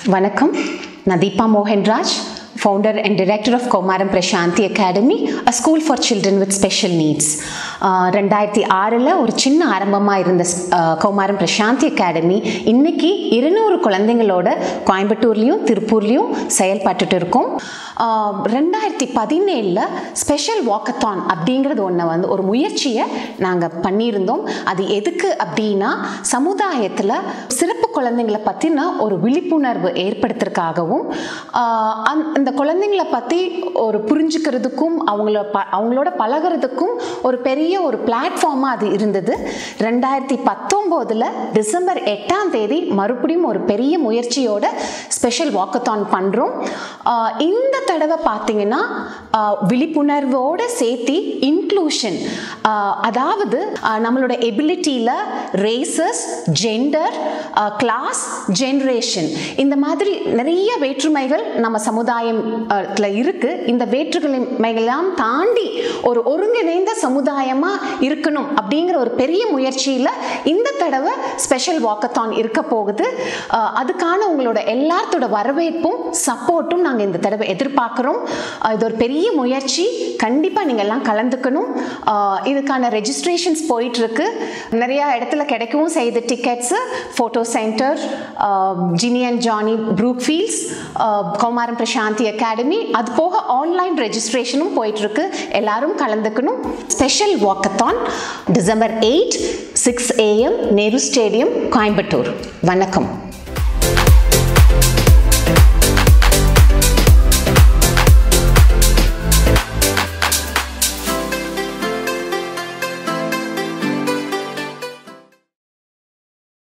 வணக்கம் நான் Deepa Mohanraj founder and director of Kaumaram Prashanthi academy a school for children with special needs ரெண்டாயிரத்தி ஆறில் ஒரு சின்ன ஆரம்பமாக இருந்த ஆஹ், கௌமாரம் பிரசாந்தி அகாடமி இன்னைக்கு இருநூறு குழந்தைங்களோட கோயம்புத்தூர்லேயும் திருப்பூர்லேயும் செயல்பட்டுட்டு இருக்கோம் ஆஹ், ரெண்டாயிரத்தி பதினேழில் ஸ்பெஷல் வாக்கத்தான் அப்படிங்கிறது ஒன்று வந்து ஒரு முயற்சியை நாங்கள் பண்ணியிருந்தோம் அது எதுக்கு அப்படின்னா சமுதாயத்தில் சிறப்பு குழந்தைங்களை பற்றின ஒரு விழிப்புணர்வு ஏற்படுத்துறதுக்காகவும் ஆஹ், அந்த- அந்த குழந்தைங்களை பற்றி ஒரு புரிஞ்சுக்கிறதுக்கும் அவங்கள ப அவங்களோட பழகுறதுக்கும் ஒரு பெரிய ஒரு பிளாட்ஃபார்மாக அது இருந்தது ரெண்டாயிரத்தி பத்தொம்போதில் டிசம்பர் எட்டாம் தேதி மறுபடியும் ஒரு பெரிய முயற்சியோட ஸ்பெஷல் வாக்கத்தான் பண்ணுறோம் இந்த தடவை பார்த்தீங்கன்னா ஆஹ், விழிப்புணர்வோடு சேர்த்து இன்க்ளூஷன் அதாவது ஆஹ், நம்மளோட எபிலிட்டியில் ரேசஸ் ஜெண்டர் கிளாஸ் ஜென்ரேஷன் இந்த மாதிரி நிறைய வேற்றுமைகள் நம்ம சமுதாயத்தில் இருக்கு இந்த வேற்றுமைகளெல்லாம் தாண்டி ஒரு ஒருங்கிணைந்த சமுதாயமாக இருக்கணும் அப்படிங்கிற ஒரு பெரிய முயற்சியில் இந்த தடவை ஸ்பெஷல் வாக்கத்தான் இருக்க போகுது ஆஹ், அதுக்கான உங்களோட எல்லாத்தோட வரவேற்பும் சப்போர்ட்டும் நாங்கள் இந்த தடவை எதிர்பார்க்குறோம் ஆஹ், இது ஒரு பெரிய முயற்சி கண்டிப்பாக நீங்கள் எல்லாம் கலந்துக்கணும் ஆஹ், இதுக்கான ரெஜிஸ்ட்ரேஷன்ஸ் போயிட்டு இருக்கு நிறைய இடத்துல கிடைக்கவும் செய்யுது டிக்கெட்ஸு ஃபோட்டோ சென்டர் ஜினி and Johnny Brookefields Kaumaram Prashanthi academy அது போக ஆன்லைன் ரெஜிஸ்ட்ரேஷனும் போயிட்டு இருக்கு எல்லாரும் கலந்துக்கணும் special walkathon December eight six AM Nehru stadium Coimbatore வணக்கம்